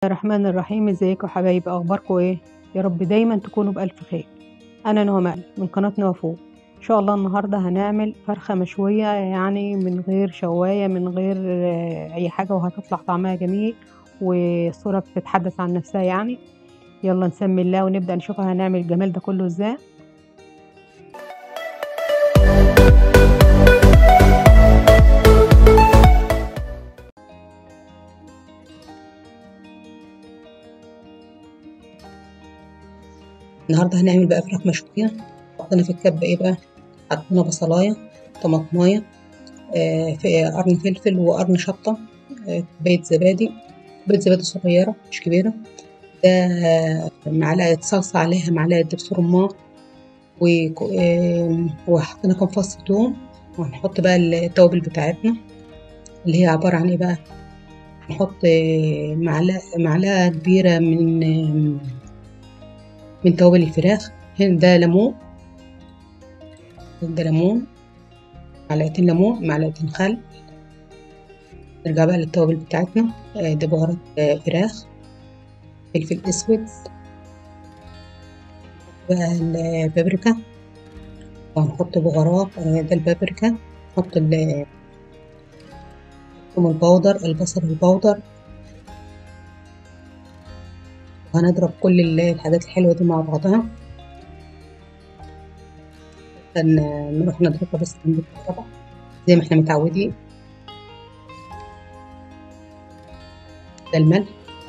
الرحمن الرحيم ازيكم حبايبي اخباركم ايه يا رب دايما تكونوا بالف خير انا نهى مقل من قناه نوى فوق ان شاء الله النهارده هنعمل فرخه مشويه يعني من غير شوايه من غير آه، اي حاجه وهتطلع طعمها جميل والصوره بتتحدث عن نفسها يعني يلا نسمي الله ونبدا نشوف هنعمل الجمال ده كله ازاي النهارده هنعمل بقى فراخ مشوية حطينا في الكبة ايه بقى حطينا بصلاية طماطماية آه في قرن فلفل وقرن شطة آه كوباية زبادي كوباية زبادي صغيرة مش كبيرة ده آه، معلقة صلصة عليها معلقة دبس رمان وكو- آه، وحطينا كام فص توم وهنحط بقى التوابل بتاعتنا اللي هي عبارة عن ايه بقى هنحط آه، معلقة معلقة كبيرة من آه، من توابل الفراخ هنا ده ليمون ده ليمون معلقتين ليمون معلقتين خل نرجع بقى للتوابل بتاعتنا آه، ده بهارات آه، فراخ فلفل اسود بقى البابريكا وهنحط بهارات آه، ده البابريكا نحط ال- الثوم البودر البصل البودر وهنضرب كل ال- الحاجات الحلوة دي مع بعضها عشان نروح نضربها بس عند الكهرباء زي ما احنا متعودين ده الملح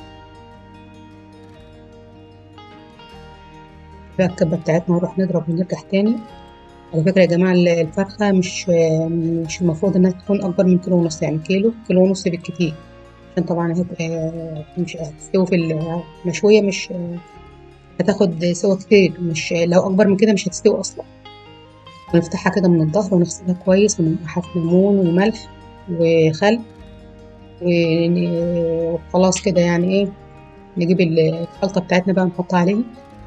بقى الكبة بتاعتنا ونروح نضرب ونرجع تاني على فكرة يا جماعة ال- الفرخة مش مش المفروض إنها تكون أكبر من كيلو ونص يعني كيلو كيلو ونص بالكتير عشان طبعا هتبقى مش هتستوي في المشوية مش هتاخد سوا كتير مش لو أكبر من كده مش هتستوي أصلا ونفتحها كده من الظهر ونغسلها كويس وننقعها في ليمون وملح وخل ون- وخلاص كده يعني ايه نجيب الخلطة بتاعتنا بقى نحطها عليها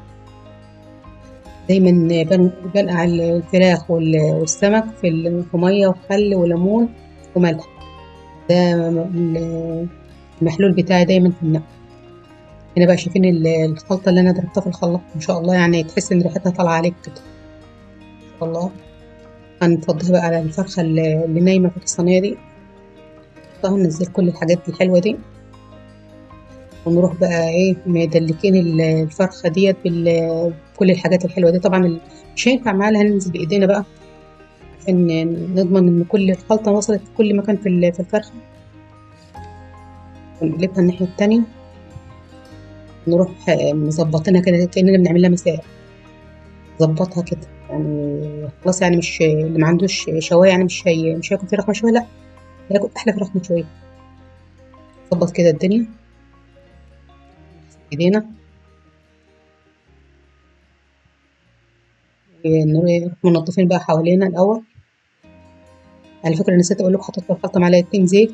دايما بن- بنقع الفراخ وال- والسمك في ال- في مية وخل وليمون وملح ده ال- المحلول بتاعي دايما في النقع هنا بقى شايفين ال- الخلطة اللي أنا ضربتها في الخلاط ما شاء الله يعني تحس إن ريحتها طالعة عليك كده ما شاء الله هنفضيها بقى على الفرخة اللي اللي نايمة في الصينية دي نحطها ننزل كل الحاجات الحلوة دي ونروح بقى ايه مدلكين ال- الفرخة ديت بال- بكل الحاجات الحلوة دي طبعا ال- مش هينفع معاها هننزل بإيدينا بقى عشان نضمن إن كل الخلطة وصلت في كل مكان في ال- في الفرخة ونقلبها الناحية التانية نروح آه، مظبطينها كده كأننا بنعمل لها مساء نظبطها كده يعني خلاص يعني مش اللي ما عندوش شواية يعني مش هي مش هياكل فراخ مشوية لا هياكل أحلى فراخ مشوية نظبط كده الدنيا ايدينا نروح منضفين بقى حوالينا الأول على فكرة نسيت أقول لكم حطيت في الخلطة معلقتين زيت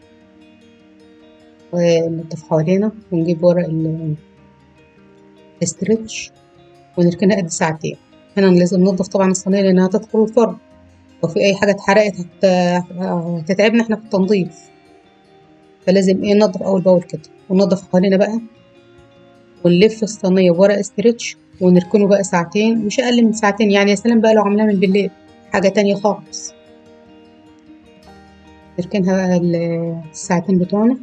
وننضف حوالينا ونجيب ورق ال- الاسترتش ونركنها قد ساعتين هنا لازم ننضف طبعا الصينية لأنها هتدخل الفرن لو في أي حاجة اتحرقت هت... هتتعبنا احنا في التنظيف فلازم ايه ننضف أول بأول كده وننضف حوالينا بقى ونلف الصينية بورق استرتش ونركنه بقى ساعتين مش أقل من ساعتين يعني يا سلام بقى لو عملناها من بالليل حاجة تانية خالص نركنها بقى ال- الساعتين بتوعنا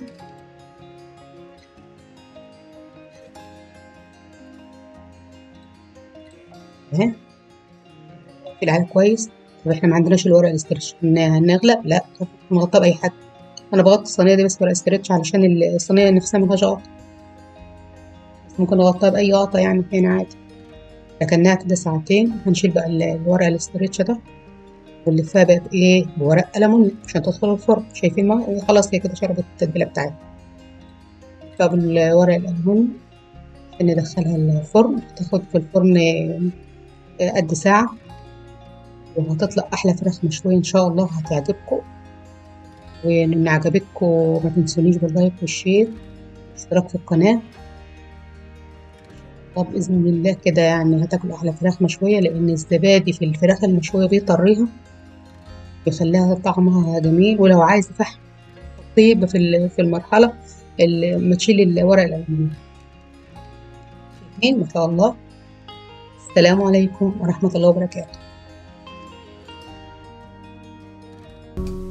اهي نقفل عليه كويس طب احنا ما عندناش الورق الاسترتش هن- هنغلق لا نغطاه بأي حاجة أنا بغطي الصينية دي بس ورق استرتش علشان ال- الصينية نفسها ملهاش غطا بس ممكن نغطيها بأي غطا يعني هنا عادي ركناها كده ساعتين هنشيل بقى ال- الورق الاسترتش ده ونلفها بقى بإيه بورق ألمونيوم عشان تدخل الفرن شايفين ما خلاص هي كده شربت التتبيلة بتاعتها نلفها بالورق الألمونيوم عشان ندخلها الفرن تاخد في الفرن آه، قد ساعة وهتطلع أحلى فراخ مشوية إن شاء الله هتعجبكم وإن عجبتكم ما تنسونيش باللايك والشير والاشتراك في القناة طب بإذن الله كده يعني هتاكلوا أحلى فراخ مشوية لأن الزبادي في الفراخ المشوية بيطريها بيخليها طعمها جميل ولو عايزة فحم طيب في ال- في المرحلة ال- ما تشيل الورق الألمنيوم شايفين ما شاء الله السلام عليكم ورحمة الله وبركاته